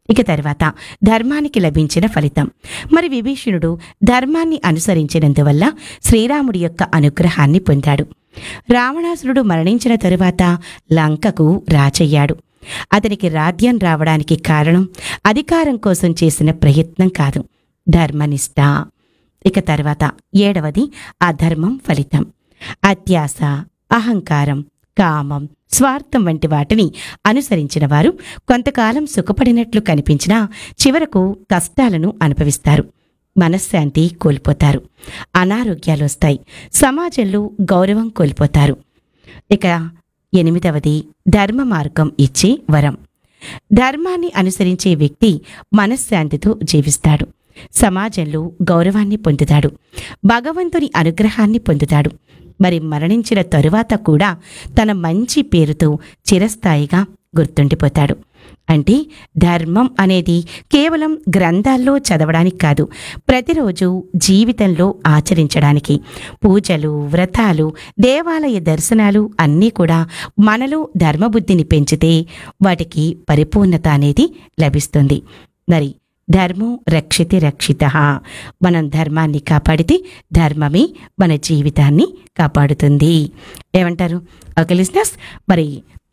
ఇక తర్వాత ధర్మానికి లభించిన ఫలితం మరి విభీషణుడు ధర్మాన్ని అనుసరించినందువల్ల శ్రీరాముడి యొక్క అనుగ్రహాన్ని పొందాడు రావణాసురుడు మరణించిన తరువాత లంకకు రాజయ్యాడు అతనికి రాజ్యం రావడానికి కారణం అధికారం కోసం చేసిన ప్రయత్నం కాదు ధర్మనిష్ట ఇక తర్వాత ఏడవది అధర్మం ఫలితం అత్యాస అహంకారం కామం స్వార్థం వంటి వాటిని అనుసరించిన వారు కొంతకాలం సుఖపడినట్లు కనిపించినా చివరకు కష్టాలను అనుభవిస్తారు మనశ్శాంతి కోల్పోతారు అనారోగ్యాలు వస్తాయి సమాజంలో గౌరవం కోల్పోతారు ఇక ఎనిమిదవది ధర్మ మార్గం ఇచ్చే వరం ధర్మాన్ని అనుసరించే వ్యక్తి మనశ్శాంతితో జీవిస్తాడు సమాజంలో గౌరవాన్ని పొందుతాడు భగవంతుని అనుగ్రహాన్ని పొందుతాడు మరి మరణించిన తరువాత కూడా తన మంచి పేరుతో చిరస్థాయిగా గుర్తుండిపోతాడు అంటే ధర్మం అనేది కేవలం గ్రంథాల్లో చదవడానికి కాదు ప్రతిరోజు జీవితంలో ఆచరించడానికి పూజలు వ్రతాలు దేవాలయ దర్శనాలు అన్నీ కూడా మనలో ధర్మబుద్ధిని పెంచితే వాటికి పరిపూర్ణత అనేది లభిస్తుంది మరి ధర్మం రక్షితి రక్షిత మనం ధర్మాన్ని కాపాడితే ధర్మమే మన జీవితాన్ని కాపాడుతుంది ఏమంటారు ఓకే లిస్నర్స్ మరి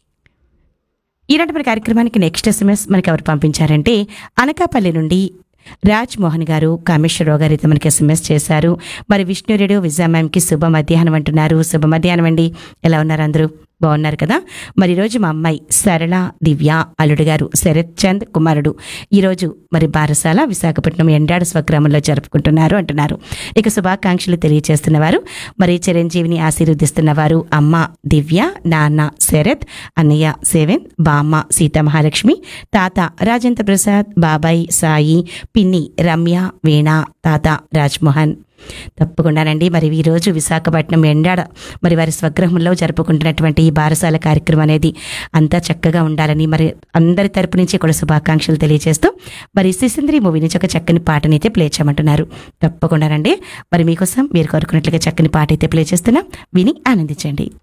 ఈనాటి మన కార్యక్రమానికి నెక్స్ట్ ఎస్ఎంఎస్ మనకి ఎవరు పంపించారంటే అనకాపల్లి నుండి రాజ్ మోహన్ గారు కామేశ్వరరావు గారు అయితే మనకి ఎస్ఎంఎస్ చేశారు మరి విష్ణు రేడియో విజయ మ్యామ్కి శుభ మధ్యాహ్నం అంటున్నారు శుభ మధ్యాహ్నం అండి ఎలా ఉన్నారు అందరూ బాగున్నారు కదా మరి ఈరోజు మా అమ్మాయి సరళ దివ్య అల్లుడు గారు శరత్ చంద్ కుమారుడు ఈరోజు మరి బారసాల విశాఖపట్నం ఎండాడ స్వగ్రామంలో జరుపుకుంటున్నారు అంటున్నారు ఇక శుభాకాంక్షలు తెలియజేస్తున్నవారు మరి చిరంజీవిని ఆశీర్వదిస్తున్నవారు అమ్మ దివ్య నాన్న శరత్ అన్నయ్య సేవెన్ బామ్మ సీతామహాలక్ష్మి తాత రాజేంద్ర ప్రసాద్ బాబాయ్ సాయి పిన్ని రమ్య వీణ తాత రాజ్మోహన్ తప్పకుండానండి మరి ఈరోజు విశాఖపట్నం ఎండాడ మరి వారి స్వగృహంలో జరుపుకుంటున్నటువంటి ఈ బారసాల కార్యక్రమం అనేది అంతా చక్కగా ఉండాలని మరి అందరి తరపు నుంచి కూడా శుభాకాంక్షలు తెలియజేస్తూ మరి సిసింద్రి మూవీ నుంచి ఒక చక్కని పాటని అయితే ప్లే చేయమంటున్నారు తప్పకుండానండి మరి మీకోసం మీరు కోరుకున్నట్లుగా చక్కని పాట అయితే ప్లే చేస్తున్నాం విని ఆనందించండి